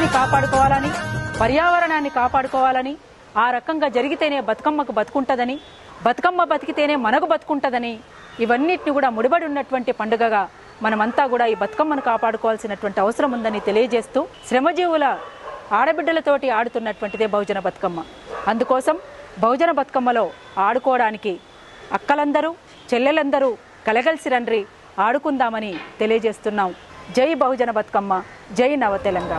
ప్రకృతిని కాపాడుకోవాలని పర్యావరణాన్ని కాపాడుకోవాలని ఆ రకంగా జరిగితేనే బతుకమ్మకు బతుకుంటదని బతుకమ్మ బతికితేనే మనకు బతుకుంటదని ఇవన్నిటిని కూడా ముడిపడి ఉన్నటువంటి పండుగగా మనమంతా కూడా ఈ బతుకమ్మను కాపాడుకోవాల్సినటువంటి అవసరం ఉందని తెలియజేస్తూ శ్రమజీవుల ఆడబిడ్డలతోటి ఆడుతున్నటువంటిదే బహుజన బతుకమ్మ అందుకోసం బహుజన బతుకమ్మలో ఆడుకోవడానికి అక్కలందరూ చెల్లెలందరూ కలగలిసి రండ్రి ఆడుకుందామని తెలియజేస్తున్నాం జై బహుజన బతుకమ్మ జై నవ తెలంగాణ